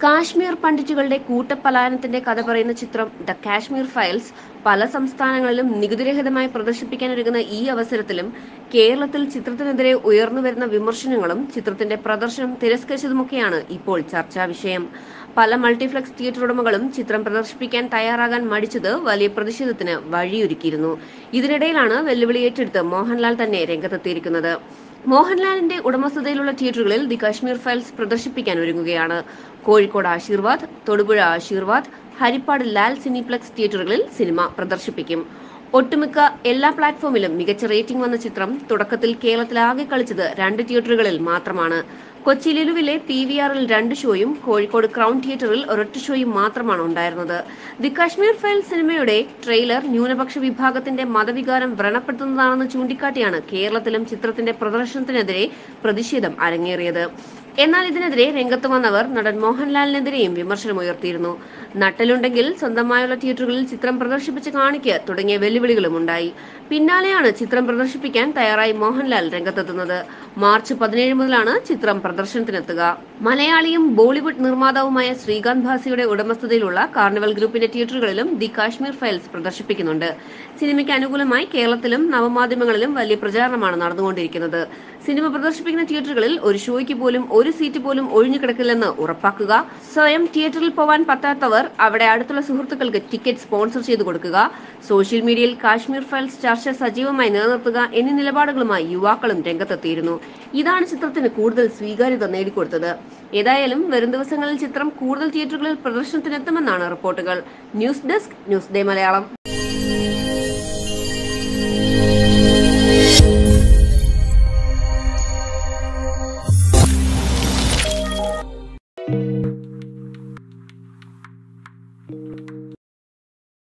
കാശ്മീർ പണ്ഡിറ്റുകളുടെ കൂട്ടപ്പലായനത്തിന്റെ കഥ പറയുന്ന ചിത്രം ദ കാശ്മീർ ഫയൽസ് പല സംസ്ഥാനങ്ങളിലും നികുതിരഹിതമായി പ്രദർശിപ്പിക്കാനൊരുങ്ങുന്ന ഈ അവസരത്തിലും കേരളത്തിൽ ചിത്രത്തിനെതിരെ ഉയർന്നുവരുന്ന വിമർശനങ്ങളും ചിത്രത്തിന്റെ പ്രദർശനം തിരസ്കരിച്ചതുമൊക്കെയാണ് ഇപ്പോൾ ചർച്ചാ വിഷയം പല മൾട്ടിപ്ലക്സ് തിയേറ്റർ ഉടമകളും ചിത്രം പ്രദർശിപ്പിക്കാൻ തയ്യാറാകാൻ മടിച്ചത് വലിയ പ്രതിഷേധത്തിന് വഴിയൊരുക്കിയിരുന്നു ഇതിനിടയിലാണ് വെല്ലുവിളി ഏറ്റെടുത്ത് മോഹൻലാൽ തന്നെ രംഗത്തെത്തിയിരിക്കുന്നത് മോഹൻലാലിന്റെ ഉടമസ്ഥതയിലുള്ള തിയേറ്ററുകളിൽ ദി കാശ്മീർ ഫയൽസ് പ്രദർശിപ്പിക്കാൻ ഒരുങ്ങുകയാണ് കോഴിക്കോട് ആശീർവാദ് തൊടുപുഴ ആശീർവാദ് ഹരിപ്പാട് ലാൽ സിനിപ്ലക്സ് തിയേറ്ററുകളിൽ സിനിമ പ്രദർശിപ്പിക്കും ഒട്ടുമിക്ക എല്ലാ പ്ലാറ്റ്ഫോമിലും മികച്ച റേറ്റിംഗ് വന്ന ചിത്രം തുടക്കത്തിൽ കേരളത്തിലാകെ കളിച്ചത് രണ്ട് തിയേറ്ററുകളിൽ മാത്രമാണ് കൊച്ചി ലുലുവിലെ പി വി ആറിൽ രണ്ട് ഷോയും കോഴിക്കോട് ക്രൗൺ തിയേറ്ററിൽ ഒരൊറ്റ ഷോയും മാത്രമാണ് ഉണ്ടായിരുന്നത് ദി കാശ്മീർ ഫയൽ സിനിമയുടെ ട്രെയിലർ ന്യൂനപക്ഷ വിഭാഗത്തിന്റെ മതവികാരം വ്രണപ്പെടുത്തുന്നതാണെന്ന് ചൂണ്ടിക്കാട്ടിയാണ് കേരളത്തിലും ചിത്രത്തിന്റെ പ്രദർശനത്തിനെതിരെ പ്രതിഷേധം അരങ്ങേറിയത് എന്നാൽ ഇതിനെതിരെ രംഗത്ത് വന്നവർ നടൻ മോഹൻലാലിനെതിരെയും വിമർശനമുയർത്തിയിരുന്നു നട്ടലുണ്ടെങ്കിൽ സ്വന്തമായുള്ള തിയേറ്ററുകളിൽ ചിത്രം പ്രദർശിപ്പിച്ച് കാണിക്ക് തുടങ്ങിയ വെല്ലുവിളികളും ഉണ്ടായി പിന്നാലെയാണ് ചിത്രം പ്രദർശിപ്പിക്കാൻ തയ്യാറായി മോഹൻലാൽ രംഗത്തെത്തുന്നത് മാർച്ച് പതിനേഴ് മുതലാണ് ചിത്രം പ്രദർശനത്തിനെത്തുക മലയാളിയും ബോളിവുഡ് നിർമ്മാതാവുമായ ശ്രീകാന്ത് ഭാസിയുടെ ഉടമസ്ഥതയിലുള്ള കാർണിവൽ ഗ്രൂപ്പിന്റെ തിയേറ്ററുകളിലും ദി കാശ്മീർ ഫയൽസ് പ്രദർശിപ്പിക്കുന്നുണ്ട് സിനിമയ്ക്ക് അനുകൂലമായി കേരളത്തിലും നവമാധ്യമങ്ങളിലും വലിയ പ്രചാരണമാണ് നടന്നുകൊണ്ടിരിക്കുന്നത് സിനിമ പ്രദർശിപ്പിക്കുന്ന തിയേറ്ററുകളിൽ ഒരു ഷോയ്ക്ക് പോലും ഒരു സീറ്റ് പോലും ഒഴിഞ്ഞു കിടക്കില്ലെന്ന് ഉറപ്പാക്കുക സ്വയം തിയേറ്ററിൽ പോവാൻ പറ്റാത്തവർ അവിടെ അടുത്തുള്ള സുഹൃത്തുക്കൾക്ക് ടിക്കറ്റ് സ്പോൺസർ ചെയ്തു കൊടുക്കുക സോഷ്യൽ മീഡിയയിൽ കാശ്മീർ ഫയൽസ് ചർച്ച സജീവമായി നിലനിർത്തുക എന്നീ നിലപാടുകളുമായി യുവാക്കളും രംഗത്തെത്തിയിരുന്നു ഇതാണ് ചിത്രത്തിന് കൂടുതൽ സ്വീകാര്യത നേടിക്കൊടുത്തത് ഏതായാലും വരും ദിവസങ്ങളിൽ ചിത്രം കൂടുതൽ തിയേറ്ററുകളിൽ പ്രദർശനത്തിനെത്തുമെന്നാണ് റിപ്പോർട്ടുകൾ news desk news day Malayalam